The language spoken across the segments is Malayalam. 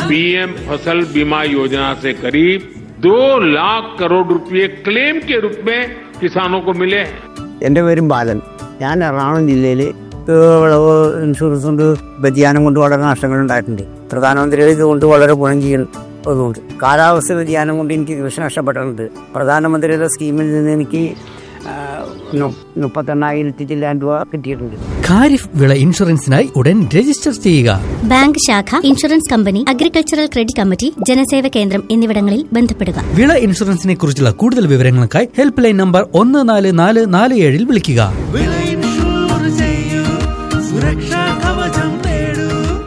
पीएम फसल बीमा योजना से करीब दो लाख करोड़ रुपए क्लेम के रूप में किसानों को मिले हैं എൻ്റെ പേരും ബാലൻ ഞാൻ എറണാകുളം ജില്ലയിൽ വിളവ് ഇൻഷുറൻസ് കൊണ്ട് വ്യതിയാനം കൊണ്ട് വളരെ നഷ്ടങ്ങൾ ഉണ്ടായിട്ടുണ്ട് പ്രധാനമന്ത്രിയുടെ ഇതുകൊണ്ട് വളരെ ഗുണം ചെയ്യുന്നതുകൊണ്ട് കാലാവസ്ഥ വ്യതിയാനം കൊണ്ട് എനിക്ക് കൃഷി നഷ്ടപ്പെട്ടിട്ടുണ്ട് പ്രധാനമന്ത്രിയുടെ സ്കീമിൽ നിന്ന് എനിക്ക് ആ, നു- മുപ്പത്തെണ്ണായിരത്തി ചില്ലാൻ രൂപ കിട്ടിയിട്ടുണ്ട് ഖാരിഫ് വിള ഇൻഷുറൻസിനായി ഉടൻ രജിസ്റ്റർ ചെയ്യുക ബാങ്ക് ശാഖ insurance company agricultural credit committee ജനസേവ കേന്ദ്രം എന്നിവിടങ്ങളിൽ ബന്ധപ്പെടുക വിള ഇൻഷുറൻസിനെ കുറിച്ചുള്ള കൂടുതൽ വിവരങ്ങൾക്കായി ഹെൽപ്പ് ലൈൻ നമ്പർ ഒന്ന് നാല് നാല് നാല് ഏഴിൽ വിളിക്കുക വിള ഇൻഷൂർ ചെയ്യൂ സുരക്ഷാ കവചം നേടൂ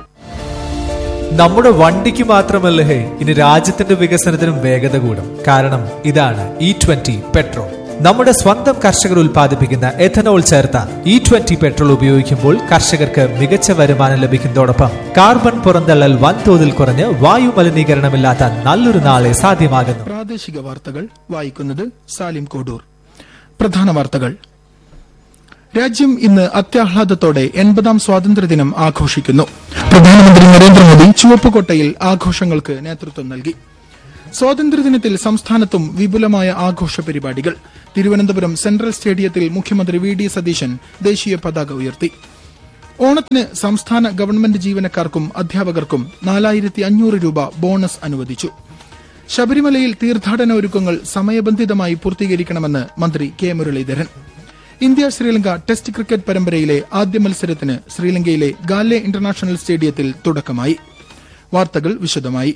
നമ്മുടെ വണ്ടിക്ക് മാത്രമല്ല ഹേ ഇനി രാജ്യത്തിന്റെ വികസനത്തിനും വേഗത കൂടും കാരണം ഇതാണ് ഇ ട്വന്റി പെട്രോൾ നമ്മുടെ സ്വന്തം കർഷകർ ഉൽപ്പാദിപ്പിക്കുന്ന എഥനോൾ ചേർത്ത ഇ ട്വന്റി പെട്രോൾ ഉപയോഗിക്കുമ്പോൾ കർഷകർക്ക് മികച്ച വരുമാനം ലഭിക്കുന്നതോടൊപ്പം കാർബൺ പുറന്തള്ളൽ വൻതോതിൽ കുറഞ്ഞ് വായു മലിനീകരണമില്ലാത്ത നല്ലൊരു നാളെ സാധ്യമാകുന്നു പ്രാദേശിക വാർത്തകൾ വായിക്കുന്നത് സാലിം കോഡൂർ പ്രധാന വാർത്തകൾ രാജ്യം ഇന്ന് അത്യാഹ്ലാദത്തോടെ എൺപതാം സ്വാതന്ത്ര്യദിനം ആഘോഷിക്കുന്നു പ്രധാനമന്ത്രി നരേന്ദ്രമോദി ചുവപ്പുകോട്ടയിൽ ആഘോഷങ്ങൾക്ക് നേതൃത്വം നൽകി സ്വാതന്ത്ര്യദിനത്തിൽ സംസ്ഥാനത്തും വിപുലമായ ആഘോഷ പരിപാടികൾ തിരുവനന്തപുരം സെൻട്രൽ സ്റ്റേഡിയത്തിൽ മുഖ്യമന്ത്രി വി ഡി സതീശൻ ദേശീയ പതാക ഉയർത്തി ഓണത്തിന് സംസ്ഥാന ഗവൺമെന്റ് ജീവനക്കാർക്കും അധ്യാപകർക്കും നാലായിരത്തി അഞ്ഞൂറ് രൂപ ബോണസ് അനുവദിച്ചു ശബരിമലയിൽ തീർത്ഥാടന ഒരുക്കങ്ങൾ സമയബന്ധിതമായി പൂർത്തീകരിക്കണമെന്ന് മന്ത്രി K Muraleedharan India Sri Lanka test cricket പരമ്പരയിലെ ആദ്യ മത്സരത്തിന് ശ്രീലങ്കയിലെ ഗാലെ ഇന്റർനാഷണൽ സ്റ്റേഡിയത്തിൽ തുടക്കമായി വാർത്തകൾ വിശദമായി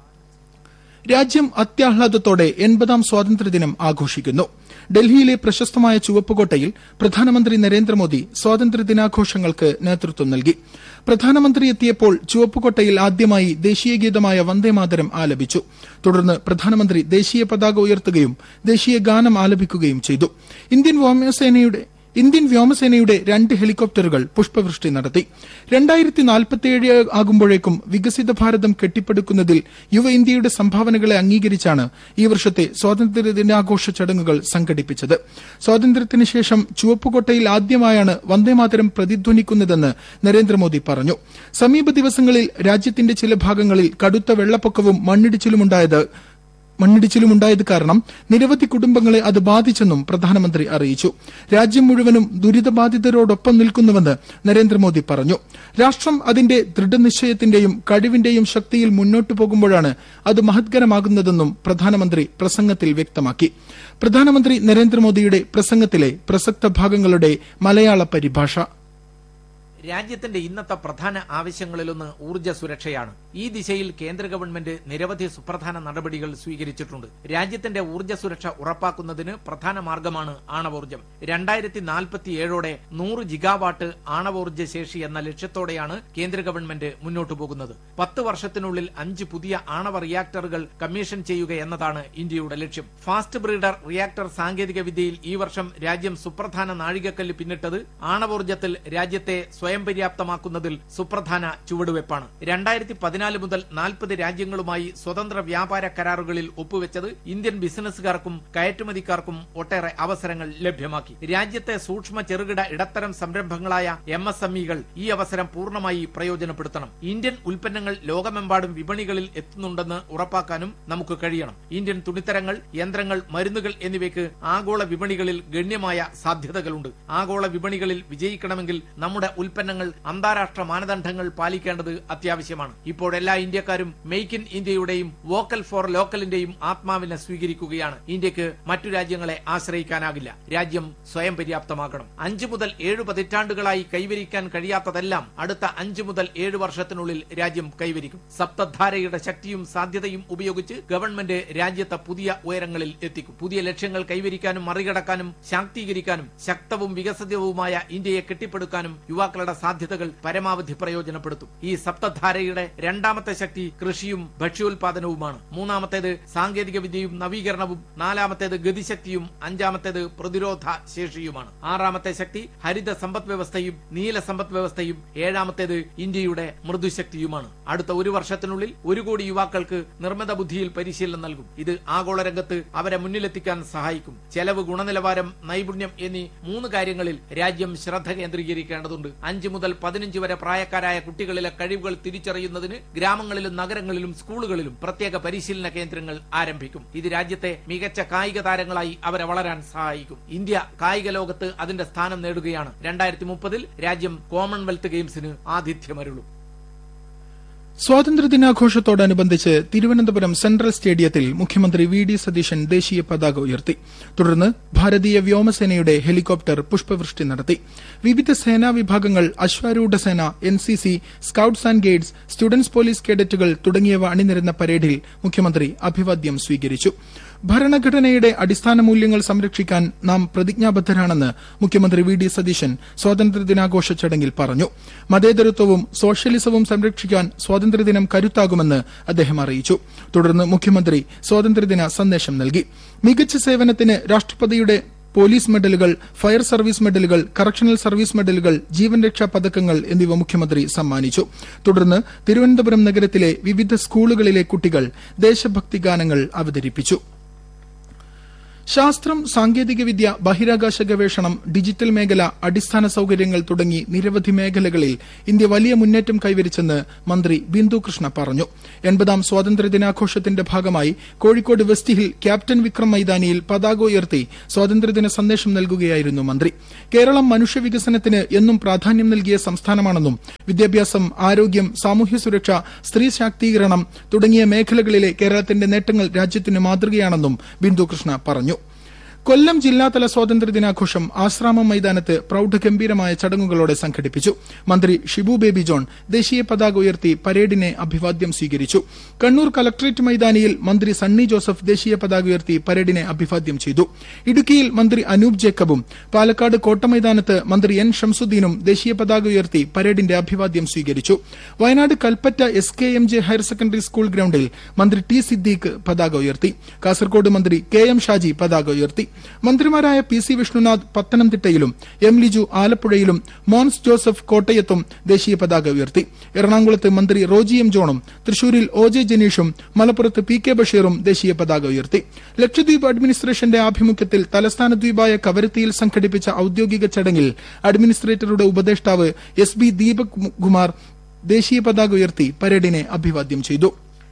രാജ്യം അത്യാഹ്ലാദത്തോടെ എൺപതാം സ്വാതന്ത്ര്യദിനം ആഘോഷിക്കുന്നു ഡൽഹിയിലെ പ്രശസ്തമായ ചുവപ്പുകോട്ടയിൽ പ്രധാനമന്ത്രി നരേന്ദ്രമോദി സ്വാതന്ത്ര്യദിനാഘോഷങ്ങൾക്ക് നേതൃത്വം നൽകി പ്രധാനമന്ത്രി എത്തിയപ്പോൾ ചുവപ്പുകോട്ടയിൽ ആദ്യമായി ദേശീയഗീതമായ വന്ദേമാതരം ആലപിച്ചു തുടർന്ന് പ്രധാനമന്ത്രി ദേശീയ പതാക ഉയർത്തുകയും ദേശീയ ഗാനം ആലപിക്കുകയും ചെയ്തു ഇന്ത്യൻ വ്യോമസേനയുടെ ഇന്ത്യൻ വ്യോമസേനയുടെ രണ്ട് ഹെലികോപ്റ്ററുകൾ പുഷ്പവൃഷ്ടി നടത്തി രണ്ടായിരത്തി നാൽപ്പത്തിയേഴ് ആകുമ്പോഴേക്കും വികസിത ഭാരതം കെട്ടിപ്പടുക്കുന്നതിൽ യുവ ഇന്ത്യയുടെ സംഭാവനകളെ അംഗീകരിച്ചാണ് ഈ വർഷത്തെ സ്വാതന്ത്ര്യ ദിനാഘോഷ ചടങ്ങുകൾ സംഘടിപ്പിച്ചത് സ്വാതന്ത്ര്യത്തിന് ശേഷം ചുവപ്പുകോട്ടയിൽ ആദ്യമായാണ് വന്ദേമാതരം പ്രതിധ്വനിക്കുന്നതെന്ന് നരേന്ദ്രമോദി പറഞ്ഞു സമീപ ദിവസങ്ങളിൽ രാജ്യത്തിന്റെ ചില ഭാഗങ്ങളിൽ കടുത്ത വെള്ളപ്പൊക്കവും മണ്ണിടിച്ചിലുമുണ്ടായത് മണ്ണിടിച്ചിലുമുണ്ടായത് കാരണം നിരവധി കുടുംബങ്ങളെ അത് ബാധിച്ചെന്നും പ്രധാനമന്ത്രി അറിയിച്ചു രാജ്യം മുഴുവനും ദുരിതബാധിതരോടൊപ്പം നിൽക്കുന്നുവെന്ന് നരേന്ദ്രമോദി പറഞ്ഞു രാഷ്ട്രം അതിന്റെ ദൃഢനിശ്ചയത്തിന്റെയും കഴിവിന്റെയും ശക്തിയിൽ മുന്നോട്ടു പോകുമ്പോഴാണ് അത് മഹത്കരമാകുന്നതെന്നും പ്രധാനമന്ത്രി പ്രസംഗത്തിൽ വ്യക്തമാക്കി പ്രധാനമന്ത്രി നരേന്ദ്രമോദിയുടെ പ്രസംഗത്തിലെ പ്രസക്ത ഭാഗങ്ങളുടെ മലയാള പരിഭാഷ രാജ്യത്തിന്റെ ഇന്നത്തെ പ്രധാന ആവശ്യങ്ങളിലൊന്ന് ഊർജ്ജ സുരക്ഷയാണ് ഈ ദിശയിൽ കേന്ദ്ര ഗവൺമെന്റ് നിരവധി സുപ്രധാന നടപടികൾ സ്വീകരിച്ചിട്ടുണ്ട് രാജ്യത്തിന്റെ ഊർജ്ജ സുരക്ഷ ഉറപ്പാക്കുന്നതിന് പ്രധാന മാർഗമാണ് ആണവോർജ്ജം രണ്ടായിരത്തി നാൽപ്പത്തിയേഴോടെ നൂറ് ജിഗാവാട്ട് ആണവോർജ്ജ ശേഷി എന്ന ലക്ഷ്യത്തോടെയാണ് കേന്ദ്ര ഗവൺമെന്റ് മുന്നോട്ടു പോകുന്നത് പത്ത് വർഷത്തിനുള്ളിൽ അഞ്ച് പുതിയ ആണവ റിയാക്ടറുകൾ കമ്മീഷൻ ചെയ്യുക എന്നതാണ് ഇന്ത്യയുടെ ലക്ഷ്യം ഫാസ്റ്റ് ബ്രീഡർ റിയാക്ടർ സാങ്കേതിക വിദ്യയിൽ ഈ വർഷം രാജ്യം സുപ്രധാന നാഴികക്കല്ല് പിന്നിട്ടത് ആണവോർജ്ജത്തിൽ രാജ്യത്തെ സ്വയം പര്യാപ്തമാക്കുന്നതിൽ സുപ്രധാന ചുവടുവെപ്പാണ് രണ്ടായിരത്തി പതിനാല് മുതൽ നാൽപ്പത് രാജ്യങ്ങളുമായി സ്വതന്ത്ര വ്യാപാര കരാറുകളിൽ ഒപ്പുവെച്ചത് ഇന്ത്യൻ ബിസിനസ്സുകാർക്കും കയറ്റുമതിക്കാർക്കും ഒട്ടേറെ അവസരങ്ങൾ ലഭ്യമാക്കി രാജ്യത്തെ സൂക്ഷ്മ ചെറുകിട ഇടത്തരം സംരംഭങ്ങളായ എം എസ് എം ഇകൾ ഈ അവസരം പൂർണ്ണമായി പ്രയോജനപ്പെടുത്തണം ഇന്ത്യൻ ഉൽപ്പന്നങ്ങൾ ലോകമെമ്പാടും വിപണികളിൽ എത്തുന്നുണ്ടെന്ന് ഉറപ്പാക്കാനും നമുക്ക് കഴിയണം ഇന്ത്യൻ തുണിത്തരങ്ങൾ യന്ത്രങ്ങൾ മരുന്നുകൾ എന്നിവയ്ക്ക് ആഗോള വിപണികളിൽ ഗണ്യമായ സാധ്യതകളുണ്ട് ആഗോള വിപണികളിൽ വിജയിക്കണമെങ്കിൽ നമ്മുടെ ഉൽപ്പന്നങ്ങൾ അന്താരാഷ്ട്ര മാനദണ്ഡങ്ങൾ പാലിക്കേണ്ടത് അത്യാവശ്യമാണ് ഇപ്പോൾ എല്ലാ ഇന്ത്യക്കാരും മേക്ക് ഇൻ ഇന്ത്യയുടെയും വോക്കൽ ഫോർ ലോക്കലിന്റെയും ആത്മാവിനെ സ്വീകരിക്കുകയാണ് ഇന്ത്യക്ക് മറ്റു രാജ്യങ്ങളെ ആശ്രയിക്കാനാകില്ല രാജ്യം സ്വയം പര്യാപ്തമാകണം അഞ്ചു മുതൽ ഏഴ് പതിറ്റാണ്ടുകളായി കൈവരിക്കാൻ കഴിയാത്തതെല്ലാം അടുത്ത അഞ്ചു മുതൽ ഏഴ് വർഷത്തിനുള്ളിൽ രാജ്യം കൈവരിക്കും സപ്തധാരയുടെ ശക്തിയും സാധ്യതയും ഉപയോഗിച്ച് ഗവൺമെന്റ് രാജ്യത്തെ പുതിയ ഉയരങ്ങളിൽ എത്തിക്കും പുതിയ ലക്ഷ്യങ്ങൾ കൈവരിക്കാനും മറികടക്കാനും ശാക്തീകരിക്കാനും ശക്തവും വികസിതവുമായ ഇന്ത്യയെ കെട്ടിപ്പടുക്കാനും യുവാക്കളുടെ സാധ്യതകൾ പരമാവധി പ്രയോജനപ്പെടുത്തും ഈ സപ്തധാരയുടെ രണ്ടാമത്തെ ശക്തി കൃഷിയും ഭക്ഷ്യോൽപാദനവുമാണ് മൂന്നാമത്തേത് സാങ്കേതിക വിദ്യയും നവീകരണവും നാലാമത്തേത് ഗതിശക്തിയും അഞ്ചാമത്തേത് പ്രതിരോധ ശേഷിയുമാണ് ആറാമത്തെ ശക്തി ഹരിത സമ്പദ് വ്യവസ്ഥയും നീല സമ്പദ് വ്യവസ്ഥയും ഏഴാമത്തേത് ഇന്ത്യയുടെ മൃദുശക്തിയുമാണ് അടുത്ത ഒരു വർഷത്തിനുള്ളിൽ ഒരു കോടി യുവാക്കൾക്ക് നിർമ്മിത ബുദ്ധിയിൽ പരിശീലനം നൽകും ഇത് ആഗോള രംഗത്ത് അവരെ മുന്നിലെത്തിക്കാൻ സഹായിക്കും ചെലവ് ഗുണനിലവാരം നൈപുണ്യം എന്നീ മൂന്ന് കാര്യങ്ങളിൽ രാജ്യം ശ്രദ്ധ കേന്ദ്രീകരിക്കേണ്ടതുണ്ട് അഞ്ചു മുതൽ പതിനഞ്ച് വരെ പ്രായക്കാരായ കുട്ടികളിലെ കഴിവുകൾ തിരിച്ചറിയുന്നതിന് ഗ്രാമങ്ങളിലും നഗരങ്ങളിലും സ്കൂളുകളിലും പ്രത്യേക പരിശീലന കേന്ദ്രങ്ങൾ ആരംഭിക്കും ഇത് രാജ്യത്തെ മികച്ച കായിക താരങ്ങളായി അവരെ വളരാൻ സഹായിക്കും ഇന്ത്യ കായിക ലോകത്ത് അതിന്റെ സ്ഥാനം നേടുകയാണ് രണ്ടായിരത്തി മുപ്പതിൽ രാജ്യം കോമൺവെൽത്ത് ഗെയിംസിന് ആതിഥ്യമരുളും സ്വാതന്ത്ര്യദിനാഘോഷത്തോടനുബന്ധിച്ച് തിരുവനന്തപുരം സെൻട്രൽ സ്റ്റേഡിയത്തിൽ മുഖ്യമന്ത്രി വി ഡി സതീശൻ ദേശീയ പതാക ഉയർത്തി തുടർന്ന് ഭാരതീയ വ്യോമസേനയുടെ ഹെലികോപ്റ്റർ പുഷ്പവൃഷ്ടി നടത്തി വിവിധ സേനാ വിഭാഗങ്ങൾ അശ്വാരൂഢ സേന N C C scouts and guides students police കേഡറ്റുകൾ തുടങ്ങിയവ അണിനിരുന്ന പരേഡിൽ മുഖ്യമന്ത്രി അഭിവാദ്യം സ്വീകരിച്ചു ഭരണഘടനയുടെ അടിസ്ഥാന മൂല്യങ്ങൾ സംരക്ഷിക്കാൻ നാം പ്രതിജ്ഞാബദ്ധരാണെന്ന് മുഖ്യമന്ത്രി വി ഡി സതീശൻ സ്വാതന്ത്ര്യദിനാഘോഷ ചടങ്ങിൽ പറഞ്ഞു മതേതരത്വവും സോഷ്യലിസവും സംരക്ഷിക്കാൻ സ്വാതന്ത്ര്യദിനം കരുത്താകുമെന്ന് അദ്ദേഹം അറിയിച്ചു തുടർന്ന് മുഖ്യമന്ത്രി സ്വാതന്ത്ര്യദിന സന്ദേശം നൽകി മികച്ച സേവനത്തിന് രാഷ്ട്രപതിയുടെ പോലീസ് മെഡലുകൾ ഫയർ സർവീസ് മെഡലുകൾ കറക്ഷണൽ സർവീസ് മെഡലുകൾ ജീവൻ രക്ഷാ പതക്കങ്ങൾ എന്നിവ മുഖ്യമന്ത്രി സമ്മാനിച്ചു തുടർന്ന് തിരുവനന്തപുരം നഗരത്തിലെ വിവിധ സ്കൂളുകളിലെ കുട്ടികൾ ദേശഭക്തി ഗാനങ്ങൾ അവതരിപ്പിച്ചു ശാസ്ത്രം സാങ്കേതികവിദ്യ ബഹിരാകാശ ഗവേഷണം ഡിജിറ്റൽ മേഖല അടിസ്ഥാന സൌകര്യങ്ങൾ തുടങ്ങി നിരവധി മേഖലകളിൽ ഇന്ത്യ വലിയ മുന്നേറ്റം കൈവരിച്ചെന്ന് മന്ത്രി ബിന്ദു കൃഷ്ണ പറഞ്ഞു എൺപതാം സ്വാതന്ത്ര്യദിനാഘോഷത്തിന്റെ ഭാഗമായി Kozhikode west hill captain Vikram മൈതാനിയിൽ പതാക ഉയർത്തി സ്വാതന്ത്ര്യദിന സന്ദേശം നൽകുകയായിരുന്നു മന്ത്രി കേരളം മനുഷ്യവികസനത്തിന് എന്നും പ്രാധാന്യം നൽകിയ സംസ്ഥാനമാണെന്നും വിദ്യാഭ്യാസം ആരോഗ്യം സാമൂഹ്യ സുരക്ഷ സ്ത്രീ ശാക്തീകരണം തുടങ്ങിയ മേഖലകളിലെ കേരളത്തിന്റെ നേട്ടങ്ങൾ രാജ്യത്തിന് മാതൃകയാണെന്നും ബിന്ദു കൃഷ്ണ പറഞ്ഞു കൊല്ലം ജില്ലാതല സ്വാതന്ത്ര്യദിനാഘോഷം ആശ്രാമം മൈതാനത്ത് പ്രൌഢഗംഭീരമായ ചടങ്ങുകളോടെ സംഘടിപ്പിച്ചു മന്ത്രി ഷിബു ബേബി ജോൺ ദേശീയ പതാക ഉയർത്തി പരേഡിനെ അഭിവാദ്യം സ്വീകരിച്ചു കണ്ണൂർ കലക്ടറേറ്റ് മൈതാനിയിൽ മന്ത്രി സണ്ണി ജോസഫ് ദേശീയ പതാക ഉയർത്തി പരേഡിനെ അഭിവാദ്യം ചെയ്തു ഇടുക്കിയിൽ മന്ത്രി അനൂപ് ജേക്കബും പാലക്കാട് കോട്ടമൈതാനത്ത് മന്ത്രി എൻ ഷംസുദ്ദീനും ദേശീയ പതാക ഉയർത്തി പരേഡിന്റെ അഭിവാദ്യം സ്വീകരിച്ചു Wayanad Kalpetta S K M J higher secondary school ഗ്രൌണ്ടിൽ മന്ത്രി ടി സിദ്ദീഖ് പതാക ഉയർത്തി കാസർകോട് മന്ത്രി കെ എം ഷാജി പതാക ഉയർത്തി മന്ത്രിമാരായ പി സി വിഷ്ണുനാഥ് പത്തനംതിട്ടയിലും എം ലിജു ആലപ്പുഴയിലും മോൻസ് ജോസഫ് കോട്ടയത്തും ദേശീയ പതാക ഉയർത്തി എറണാകുളത്ത് മന്ത്രി റോജി എം ജോണും തൃശൂരിൽ ഒ ജെ ജനീഷും മലപ്പുറത്ത് പി കെ ബഷീറും ദേശീയ പതാക ഉയർത്തി ലക്ഷദ്വീപ് അഡ്മിനിസ്ട്രേഷന്റെ ആഭിമുഖ്യത്തിൽ തലസ്ഥാന ദ്വീപായ കവരത്തിയിൽ സംഘടിപ്പിച്ച ഔദ്യോഗിക ചടങ്ങിൽ അഡ്മിനിസ്ട്രേറ്ററുടെ ഉപദേഷ്ടാവ് എസ് ബി ദീപക് കുമാർ ദേശീയ പതാക ഉയർത്തി പരേഡിനെ അഭിവാദ്യം ചെയ്തു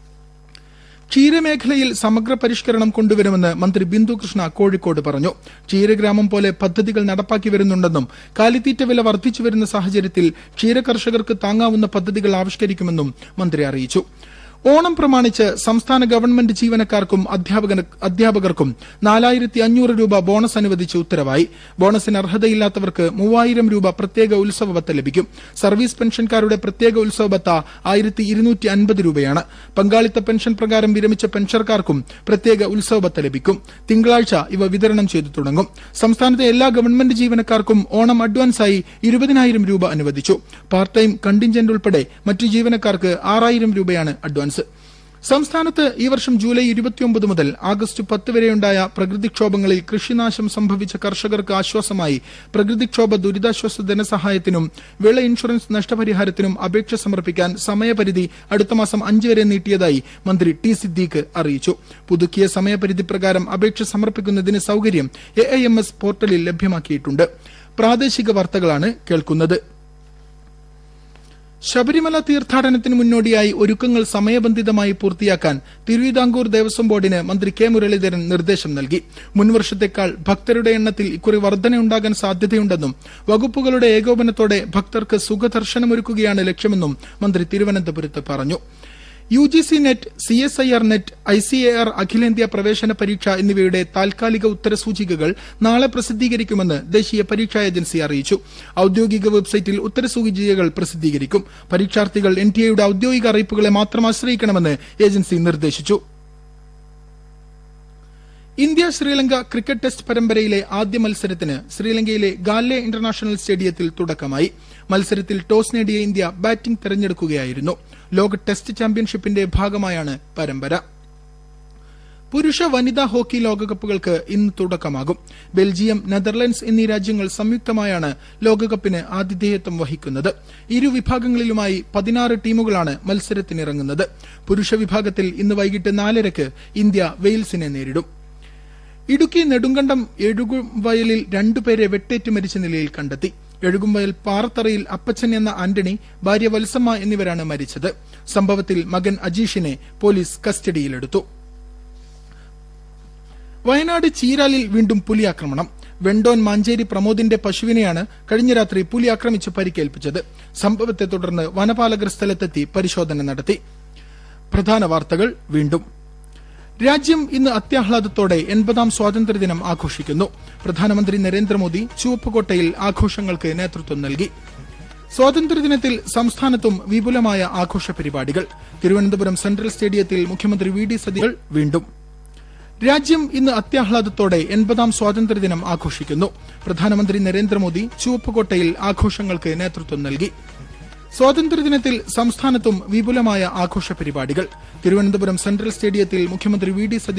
ക്ഷീരമേഖലയിൽ സമഗ്ര പരിഷ്കരണം കൊണ്ടുവരുമെന്ന് മന്ത്രി ബിന്ദു കൃഷ്ണ കോഴിക്കോട് പറഞ്ഞു ക്ഷീരഗ്രാമം പോലെ പദ്ധതികൾ നടപ്പാക്കി വരുന്നുണ്ടെന്നും കാലിത്തീറ്റ വില വർദ്ധിച്ചു വരുന്ന സാഹചര്യത്തിൽ ക്ഷീരകർഷകർക്ക് താങ്ങാവുന്ന പദ്ധതികൾ ആവിഷ്കരിക്കുമെന്നും മന്ത്രി അറിയിച്ചു ഓണം പ്രമാണിച്ച് സംസ്ഥാന ഗവൺമെന്റ് ജീവനക്കാർക്കും അധ്യാപകന- അധ്യാപകർക്കും നാലായിരത്തി അഞ്ഞൂറ് രൂപ ബോണസ് അനുവദിച്ച് ഉത്തരവായി ബോണസിന് അർഹതയില്ലാത്തവർക്ക് മൂവായിരം രൂപ പ്രത്യേക ഉത്സവ ബത്ത ലഭിക്കും സർവീസ് പെൻഷൻകാരുടെ പ്രത്യേക ഉത്സവ ബത്ത ആയിരത്തി ഇരുന്നൂറ്റി അൻപത് രൂപയാണ് പങ്കാളിത്ത പെൻഷൻ പ്രകാരം വിരമിച്ച പെൻഷൻകാർക്കും പ്രത്യേക ഉത്സവ ബത്ത ലഭിക്കും തിങ്കളാഴ്ച ഇവ വിതരണം ചെയ്തു തുടങ്ങും സംസ്ഥാനത്തെ എല്ലാ ഗവൺമെന്റ് ജീവനക്കാർക്കും ഓണം അഡ്വാൻസായി ഇരുപതിനായിരം രൂപ അനുവദിച്ചു പാർട്ട് ടൈം കണ്ടിൻജന്റ് ഉൾപ്പെടെ മറ്റു ജീവനക്കാർക്ക് ആറായിരം രൂപയാണ് അഡ്വാൻസ് സംസ്ഥാനത്ത് ഈ വർഷം ജൂലൈ ഇരുപത്തിയൊമ്പത് മുതൽ ആഗസ്റ്റ് പത്ത് വരെയുണ്ടായ പ്രകൃതിക്ഷോഭങ്ങളിൽ കൃഷിനാശം സംഭവിച്ച കർഷകർക്ക് ആശ്വാസമായി പ്രകൃതിക്ഷോഭ ദുരിതാശ്വാസ ധനസഹായത്തിനും വിള ഇൻഷുറൻസ് നഷ്ടപരിഹാരത്തിനും അപേക്ഷ സമർപ്പിക്കാൻ സമയപരിധി അടുത്ത മാസം അഞ്ച് വരെ നീട്ടിയതായി മന്ത്രി ടി സിദ്ദീഖ് അറിയിച്ചു പുതുക്കിയ സമയപരിധി പ്രകാരം അപേക്ഷ സമർപ്പിക്കുന്നതിന് സൌകര്യം എ ഐ എം എസ് പോർട്ടലിൽ ലഭ്യമാക്കിയിട്ടുണ്ട് പ്രാദേശിക വാർത്തകളാണ് കേൾക്കുന്നത് ശബരിമല തീർത്ഥാടനത്തിന് മുന്നോടിയായി ഒരുക്കങ്ങൾ സമയബന്ധിതമായി പൂർത്തിയാക്കാൻ തിരുവിതാംകൂർ ദേവസ്വം ബോർഡിന് മന്ത്രി കെ മുരളീധരൻ നിർദ്ദേശം നൽകി മുൻവർഷത്തേക്കാൾ ഭക്തരുടെ എണ്ണത്തിൽ ഇക്കുറി വർധനയുണ്ടാകാൻ സാധ്യതയുണ്ടെന്നും വകുപ്പുകളുടെ ഏകോപനത്തോടെ ഭക്തർക്ക് സുഖദർശനമൊരുക്കുകയാണ് ലക്ഷ്യമെന്നും മന്ത്രി തിരുവനന്തപുരത്ത് പറഞ്ഞു U G C NET C S I R NET I C A R അഖിലേന്ത്യാ പ്രവേശന പരീക്ഷ എന്നിവയുടെ താൽക്കാലിക ഉത്തരസൂചികകൾ നാളെ പ്രസിദ്ധീകരിക്കുമെന്ന് ദേശീയ പരീക്ഷാ ഏജൻസി അറിയിച്ചു ഔദ്യോഗിക വെബ്സൈറ്റിൽ ഉത്തരസൂചികകൾ പ്രസിദ്ധീകരിക്കും പരീക്ഷാർത്ഥികൾ എൻ ടി എയുടെ ഔദ്യോഗിക അറിയിപ്പുകളെ മാത്രം ആശ്രയിക്കണമെന്ന് ഏജൻസി നിർദ്ദേശിച്ചു ഇന്ത്യ ശ്രീലങ്ക ക്രിക്കറ്റ് ടെസ്റ്റ് പരമ്പരയിലെ ആദ്യ മത്സരത്തിന് ശ്രീലങ്കയിലെ ഗാലെ ഇന്റർനാഷണൽ സ്റ്റേഡിയത്തിൽ തുടക്കമായി മത്സരത്തിൽ ടോസ് നേടിയ ഇന്ത്യ ബാറ്റിംഗ് തെരഞ്ഞെടുക്കുകയായിരുന്നു ലോക ടെസ്റ്റ് ചാമ്പ്യൻഷിപ്പിന്റെ ഭാഗമായാണ് പരമ്പര പുരുഷ വനിതാ ഹോക്കി ലോകകപ്പുകൾക്ക് ഇന്ന് തുടക്കമാകും ബെൽജിയം നെതർലൻഡ്സ് എന്നീ രാജ്യങ്ങൾ സംയുക്തമായാണ് ലോകകപ്പിന് ആതിഥേയത്വം വഹിക്കുന്നത് ഇരു വിഭാഗങ്ങളിലുമായി പതിനാറ് ടീമുകളാണ് മത്സരത്തിനിറങ്ങുന്നത് പുരുഷ വിഭാഗത്തിൽ ഇന്ന് വൈകിട്ട് നാലരയ്ക്ക് ഇന്ത്യ വെയിൽസിനെ നേരിടും ഇടുക്കി നെടുങ്കണ്ടം എഴുകുവയലിൽ രണ്ടുപേരെ വെട്ടേറ്റ് മരിച്ച നിലയിൽ കണ്ടെത്തി എഴുകുംവയൽ പാറത്തറയിൽ അപ്പച്ചൻ എന്ന ആന്റണി ഭാര്യ വത്സമ്മ എന്നിവരാണ് മരിച്ചത് സംഭവത്തിൽ മകൻ അജീഷിനെ പോലീസ് കസ്റ്റഡിയിലെടുത്തു വയനാട് ചീരാലിൽ വീണ്ടും പുലി ആക്രമണം വെണ്ടോൻ മാഞ്ചേരി പ്രമോദിന്റെ പശുവിനെയാണ് കഴിഞ്ഞ രാത്രി പുലി ആക്രമിച്ച് പരിക്കേൽപ്പിച്ചത് സംഭവത്തെ തുടർന്ന് വനപാലകർ സ്ഥലത്തെത്തി പരിശോധന നടത്തി പ്രധാന വാർത്തകൾ വീണ്ടും രാജ്യം ഇന്ന് അത്യാഹ്ലാദത്തോടെ എൺപതാം സ്വാതന്ത്ര്യദിനം ആഘോഷിക്കുന്നു പ്രധാനമന്ത്രി നരേന്ദ്രമോദി ചുവപ്പുകോട്ടയിൽ ആഘോഷങ്ങൾക്ക് നേതൃത്വം നൽകി സ്വാതന്ത്ര്യദിനത്തിൽ സംസ്ഥാനത്തും വിപുലമായ ആഘോഷ പരിപാടികൾ തിരുവനന്തപുരം സെൻട്രൽ സ്റ്റേഡിയത്തിൽ മുഖ്യമന്ത്രി വി ഡി സതീശൻ വീണ്ടും രാജ്യം ഇന്ന് അത്യാഹ്ലാദത്തോടെ എൺപതാം സ്വാതന്ത്ര്യദിനം ആഘോഷിക്കുന്നു പ്രധാനമന്ത്രി നരേന്ദ്രമോദി ചുവപ്പുകോട്ടയിൽ ആഘോഷങ്ങൾക്ക് നേതൃത്വം നൽകി സ്വാതന്ത്ര്യദിനത്തിൽ സംസ്ഥാനത്തും വിപുലമായ ആഘോഷ പരിപാടികൾ തിരുവനന്തപുരം സെൻട്രൽ സ്റ്റേഡിയത്തിൽ മുഖ്യമന്ത്രി വി ഡി സതീശൻ